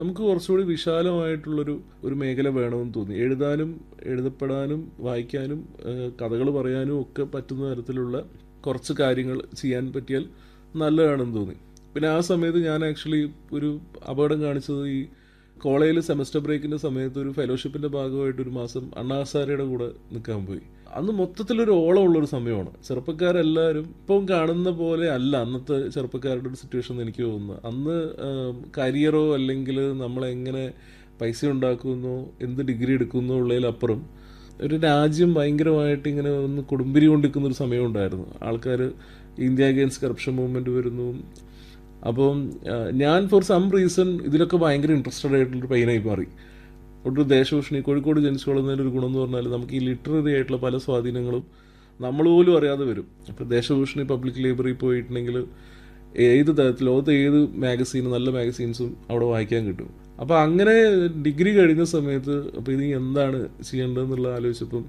നമുക്ക് കുറച്ചുകൂടി വിശാലമായിട്ടുള്ളൊരു ഒരു മേഖല വേണമെന്ന് തോന്നി എഴുതാനും എഴുതപ്പെടാനും വായിക്കാനും കഥകൾ പറയാനും ഒക്കെ പറ്റുന്ന തരത്തിലുള്ള കുറച്ച് കാര്യങ്ങൾ ചെയ്യാൻ പറ്റിയാൽ നല്ലതാണെന്ന് തോന്നി പിന്നെ ആ സമയത്ത് ഞാൻ ആക്ച്വലി ഒരു അപകടം കാണിച്ചത് ഈ കോളേജിൽ സെമസ്റ്റർ ബ്രേക്കിന്റെ സമയത്ത് ഒരു ഫെലോഷിപ്പിന്റെ ഭാഗമായിട്ട് ഒരു മാസം അണ്ണാസാരയുടെ കൂടെ നിൽക്കാൻ പോയി അന്ന് മൊത്തത്തിലൊരു ഓളമുള്ളൊരു സമയമാണ് ചെറുപ്പക്കാരെല്ലാവരും ഇപ്പം കാണുന്ന പോലെ അല്ല അന്നത്തെ ചെറുപ്പക്കാരുടെ ഒരു സിറ്റുവേഷൻ എന്ന് എനിക്ക് തോന്നുന്നത് അന്ന് കരിയറോ അല്ലെങ്കിൽ നമ്മളെങ്ങനെ പൈസ ഉണ്ടാക്കുന്നു എന്ത് ഡിഗ്രി എടുക്കുന്നു ഉള്ളതിലപ്പുറം ഒരു രാജ്യം ഭയങ്കരമായിട്ട് ഇങ്ങനെ ഒന്ന് കൊടുമ്പിരി കൊണ്ടിരിക്കുന്ന ഒരു സമയം ഉണ്ടായിരുന്നു ആൾക്കാർ ഇന്ത്യ അഗെയിൻസ്റ്റ് കറപ്ഷൻ മൂവ്മെന്റ് വരുന്നു അപ്പം ഞാൻ ഫോർ സം റീസൺ ഇതിലൊക്കെ ഭയങ്കര ഇൻട്രസ്റ്റഡ് ആയിട്ടുള്ളൊരു പയ്യനായി മാറി ഒരു ദേശഭൂഷണി കോഴിക്കോട് ജനിച്ചു വളർന്നതിൻ്റെ ഒരു ഗുണം എന്ന് പറഞ്ഞാൽ നമുക്ക് ഈ ലിറ്റററി ആയിട്ടുള്ള പല സ്വാധീനങ്ങളും നമ്മൾ പോലും അറിയാതെ വരും ഇപ്പോൾ ദേശഭൂഷണി പബ്ലിക് ലൈബ്രറി പോയിട്ടുണ്ടെങ്കിൽ ഏത് തരത്തിൽ ലോകത്തെ ഏത് മാഗസീൻ നല്ല മാഗസീൻസും അവിടെ വായിക്കാൻ കിട്ടും അപ്പോൾ അങ്ങനെ ഡിഗ്രി കഴിഞ്ഞ സമയത്ത് അപ്പോൾ ഇത് എന്താണ് ചെയ്യേണ്ടതെന്നുള്ള ആലോചിച്ചപ്പം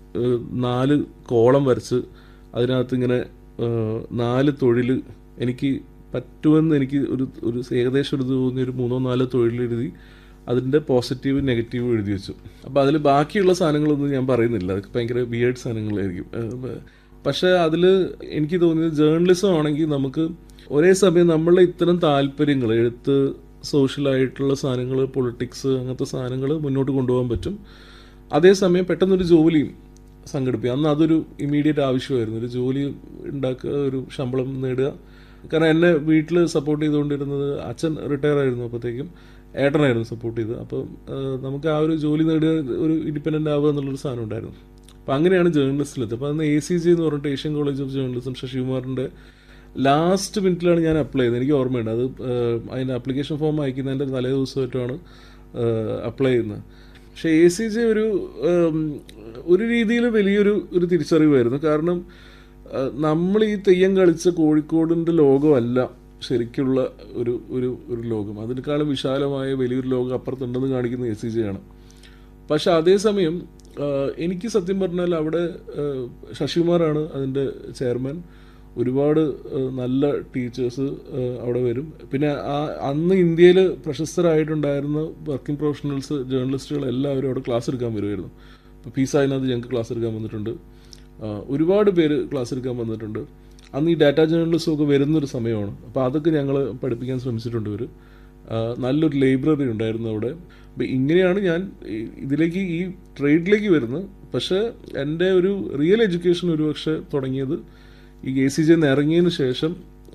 നാല് കോളം വരച്ച് അതിനകത്ത് ഇങ്ങനെ നാല് തൊഴിൽ എനിക്ക് പറ്റുമെന്ന് എനിക്ക് ഒരു ഒരു ഏകദേശം ഒരു തോന്നിയ ഒരു മൂന്നോ നാലോ തൊഴിൽ എഴുതി അതിൻ്റെ പോസിറ്റീവ് നെഗറ്റീവ് എഴുതി വെച്ചു അപ്പോൾ അതിൽ ബാക്കിയുള്ള സാധനങ്ങളൊന്നും ഞാൻ പറയുന്നില്ല അതൊക്കെ ഭയങ്കര ബിയേഡ് സാധനങ്ങളായിരിക്കും പക്ഷേ അതിൽ എനിക്ക് തോന്നിയത് ജേർണലിസം ആണെങ്കിൽ നമുക്ക് ഒരേ സമയം നമ്മളുടെ ഇത്തരം താല്പര്യങ്ങൾ എഴുത്ത് സോഷ്യലായിട്ടുള്ള സാധനങ്ങൾ പൊളിറ്റിക്സ് അങ്ങനത്തെ സാധനങ്ങൾ മുന്നോട്ട് കൊണ്ടുപോകാൻ പറ്റും അതേസമയം പെട്ടെന്നൊരു ജോലിയും സംഘടിപ്പിക്കുക അന്ന് അതൊരു ഇമീഡിയറ്റ് ആവശ്യമായിരുന്നു ഒരു ജോലി ഉണ്ടാക്കുക ഒരു ശമ്പളം നേടുക കാരണം എന്നെ വീട്ടിൽ സപ്പോർട്ട് ചെയ്തുകൊണ്ടിരുന്നത് അച്ഛൻ റിട്ടയർ ആയിരുന്നു അപ്പോഴത്തേക്കും ഏട്ടനായിരുന്നു സപ്പോർട്ട് ചെയ്തത് അപ്പം നമുക്ക് ആ ഒരു ജോലി നേടുക ഒരു ഇൻഡിപെൻഡൻ്റ് ആവുക എന്നുള്ളൊരു സാധനം ഉണ്ടായിരുന്നു അപ്പം അങ്ങനെയാണ് ജേർണലിസ്റ്റിലെത്തി അപ്പോൾ അന്ന് എ സി ജി എന്ന് പറഞ്ഞിട്ട് ഏഷ്യൻ കോളേജ് ഓഫ് ജേർണലിസം ശശികുമാറിൻ്റെ ലാസ്റ്റ് മിനിറ്റിലാണ് ഞാൻ അപ്ലൈ ചെയ്തത് എനിക്ക് ഓർമ്മയുണ്ട് അത് അതിൻ്റെ ആപ്ലിക്കേഷൻ ഫോം അയക്കുന്നതിൻ്റെ തലേ ദിവസമായിട്ടാണ് അപ്ലൈ ചെയ്യുന്നത് പക്ഷേ എ സി ജി ഒരു ഒരു രീതിയിൽ വലിയൊരു ഒരു തിരിച്ചറിവായിരുന്നു കാരണം നമ്മൾ ഈ തെയ്യം കളിച്ച കോഴിക്കോടിൻ്റെ ലോകമല്ല ശരിക്കുള്ള ഒരു ഒരു ഒരു ലോകം അതിനേക്കാളും വിശാലമായ വലിയൊരു ലോകം അപ്പുറത്തുണ്ടെന്ന് കാണിക്കുന്ന എ സി ജി ആണ് പക്ഷെ അതേസമയം എനിക്ക് സത്യം പറഞ്ഞാൽ അവിടെ ശശികുമാറാണ് അതിൻ്റെ ചെയർമാൻ ഒരുപാട് നല്ല ടീച്ചേഴ്സ് അവിടെ വരും പിന്നെ ആ അന്ന് ഇന്ത്യയിൽ പ്രശസ്തരായിട്ടുണ്ടായിരുന്ന വർക്കിംഗ് പ്രൊഫഷണൽസ് ജേർണലിസ്റ്റുകൾ എല്ലാവരും അവിടെ ക്ലാസ് എടുക്കാൻ വരുമായിരുന്നു ഇപ്പോൾ പി സായിനാഥ് ഞങ്ങൾക്ക് ക്ലാസ് എടുക്കാൻ വന്നിട്ടുണ്ട് ഒരുപാട് പേര് ക്ലാസ് എടുക്കാൻ വന്നിട്ടുണ്ട് അന്ന് ഈ ഡാറ്റ ജേർണലിസം ഒക്കെ വരുന്നൊരു സമയമാണ് അപ്പോൾ അതൊക്കെ ഞങ്ങൾ പഠിപ്പിക്കാൻ ശ്രമിച്ചിട്ടുണ്ട് ഇവർ നല്ലൊരു ലൈബ്രറി ഉണ്ടായിരുന്നു അവിടെ അപ്പം ഇങ്ങനെയാണ് ഞാൻ ഇതിലേക്ക് ഈ ട്രേഡിലേക്ക് വരുന്നത് പക്ഷേ എൻ്റെ ഒരു റിയൽ എഡ്യൂക്കേഷൻ ഒരുപക്ഷെ തുടങ്ങിയത് ഈ എ സി ജിന്ന് ഇറങ്ങിയതിന് ശേഷം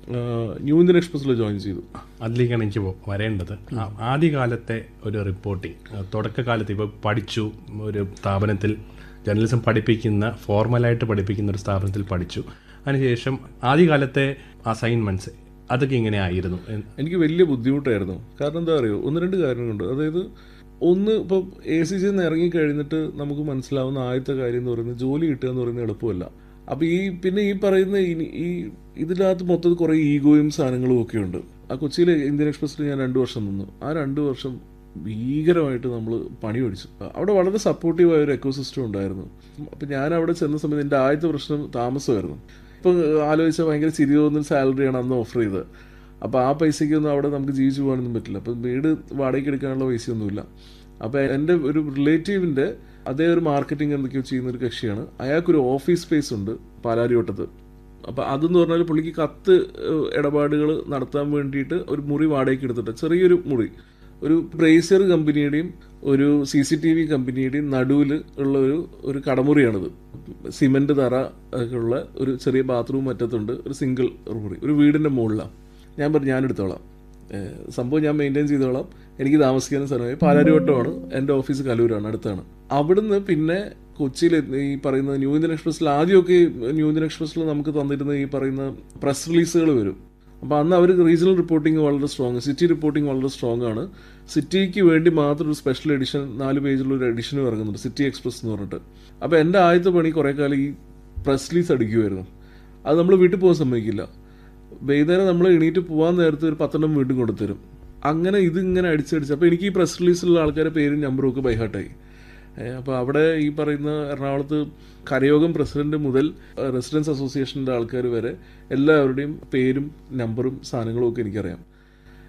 ന്യൂ ഇന്ത്യൻ എക്സ്പ്രസ്സിൽ ജോയിൻ ചെയ്തു അതിലേക്കാണ് എനിക്ക് വരേണ്ടത് ആദ്യകാലത്തെ ഒരു റിപ്പോർട്ടിംഗ് തുടക്കകാലത്ത് ഇപ്പോൾ പഠിച്ചു ഒരു സ്ഥാപനത്തിൽ ജേർണലിസം പഠിപ്പിക്കുന്ന ഫോർമലായിട്ട് പഠിപ്പിക്കുന്ന ഒരു സ്ഥാപനത്തിൽ പഠിച്ചു അതിനുശേഷം ആദ്യകാലത്തെ അസൈൻമെന്റ്സ് അതൊക്കെ ഇങ്ങനെയായിരുന്നു എനിക്ക് വലിയ ബുദ്ധിമുട്ടായിരുന്നു കാരണം എന്താ പറയുക ഒന്ന് രണ്ട് കാര്യങ്ങളുണ്ട് അതായത് ഒന്ന് ഇപ്പോൾ എ സി ജിന്ന് ഇറങ്ങി കഴിഞ്ഞിട്ട് നമുക്ക് മനസ്സിലാവുന്ന ആദ്യത്തെ കാര്യം എന്ന് പറയുന്നത് ജോലി കിട്ടുക എന്ന് പറയുന്നത് എളുപ്പമല്ല അപ്പോൾ ഈ പിന്നെ ഈ പറയുന്ന ഈ ഇതിനകത്ത് മൊത്തത്തിൽ കുറേ ഈഗോയും സാധനങ്ങളും ഒക്കെ ഉണ്ട് ആ കൊച്ചിയിൽ ഇന്ത്യൻ എക്സ്പ്രസ്സിൽ ഞാൻ രണ്ട് വർഷം നിന്നു ആ രണ്ട് വർഷം ഭീകരമായിട്ട് നമ്മൾ പണി പഠിച്ചു അവിടെ വളരെ സപ്പോർട്ടീവായ ഒരു എക്കോസിസ്റ്റം ഉണ്ടായിരുന്നു അപ്പം ഞാൻ അവിടെ ചെന്ന സമയത്ത് എൻ്റെ ആദ്യത്തെ പ്രശ്നം താമസമായിരുന്നു ഇപ്പം ആലോചിച്ചാൽ ഭയങ്കര ചിരി തോന്നുന്ന സാലറിയാണ് അന്ന് ഓഫർ ചെയ്തത് അപ്പോൾ ആ പൈസയ്ക്കൊന്നും അവിടെ നമുക്ക് ജീവിച്ചു പോകാനൊന്നും പറ്റില്ല അപ്പം വീട് വാടകയ്ക്ക് എടുക്കാനുള്ള പൈസയൊന്നുമില്ല അപ്പോൾ എൻ്റെ ഒരു റിലേറ്റീവിൻ്റെ അതേ ഒരു മാർക്കറ്റിംഗ് എന്തൊക്കെയോ ചെയ്യുന്ന ഒരു കക്ഷിയാണ് അയാൾക്കൊരു ഓഫീസ് സ്പേസ് ഉണ്ട് പാലാരിവട്ടത്ത് അപ്പോൾ അതെന്ന് പറഞ്ഞാൽ പുള്ളിക്ക് കത്ത് ഇടപാടുകൾ നടത്താൻ വേണ്ടിയിട്ട് ഒരു മുറി വാടകയ്ക്ക് എടുത്തിട്ട് ചെറിയൊരു മുറി ഒരു ബ്രേസർ കമ്പനിയുടെയും ഒരു സി സി ടി വി കമ്പനിയുടെയും നടുവിൽ ഉള്ള ഒരു ഒരു കടമുറിയാണിത് സിമെന്റ് തറ ഒക്കെ ഉള്ള ഒരു ചെറിയ ബാത്റൂം മറ്റത്തുണ്ട് ഒരു സിംഗിൾ മുറി ഒരു വീടിന്റെ മുകളിലാണ് ഞാൻ പറഞ്ഞു ഞാൻ എടുത്തോളാം സംഭവം ഞാൻ മെയിൻറ്റെയിൻ ചെയ്തോളാം എനിക്ക് താമസിക്കാനും സ്ഥലമായി പാലാരിവട്ടമാണ് എൻ്റെ ഓഫീസ് കലൂരാണ് അടുത്താണ് അവിടുന്ന് പിന്നെ കൊച്ചിയിൽ ഈ പറയുന്ന ന്യൂ ഇന്ത്യൻ എക്സ്പ്രസ്സിൽ ആദ്യമൊക്കെ ന്യൂ ഇന്ത്യൻ എക്സ്പ്രസ്സിൽ നമുക്ക് തന്നിരുന്ന ഈ പറയുന്ന പ്രസ് റിലീസുകൾ വരും അപ്പോൾ അന്ന് അവർ റീജിയണൽ റിപ്പോർട്ടിംഗ് വളരെ സ്ട്രോങ് സിറ്റി റിപ്പോർട്ടിംഗ് വളരെ സ്ട്രോങ് ആണ് സിറ്റിക്ക് വേണ്ടി മാത്രം ഒരു സ്പെഷ്യൽ എഡിഷൻ നാല് പേജിലുള്ള ഒരു എഡിഷനും ഇറങ്ങുന്നുണ്ട് സിറ്റി എക്സ്പ്രസ് എന്ന് പറഞ്ഞിട്ട് അപ്പോൾ എൻ്റെ ആദ്യത്തെ പണി കുറേ കാലം ഈ പ്രസ് റിലീസ് അടിക്കുമായിരുന്നു അത് നമ്മൾ വീട്ടിൽ പോകാൻ സമ്മതിക്കില്ല വൈകുന്നേരം നമ്മൾ എണീറ്റ് പോകാൻ നേരത്തെ ഒരു പത്തെണ്ണം വീണ്ടും കൊണ്ടുതരും അങ്ങനെ ഇതിങ്ങനെ അടിച്ചടിച്ച് അപ്പോൾ എനിക്ക് ഈ പ്രസ് റിലീസിലുള്ള ആൾക്കാരുടെ പേരും നമ്പറും ഒക്കെ ബൈഹാർട്ടായി അപ്പോൾ അവിടെ ഈ പറയുന്ന എറണാകുളത്ത് കരയോഗം പ്രസിഡന്റ് മുതൽ റെസിഡൻസ് അസോസിയേഷൻ്റെ ആൾക്കാർ വരെ എല്ലാവരുടെയും പേരും നമ്പറും സാധനങ്ങളും ഒക്കെ എനിക്കറിയാം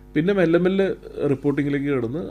പിന്നെ മെല്ലെ മെല്ലെ റിപ്പോർട്ടിങ്ങിലേക്ക് കടന്ന്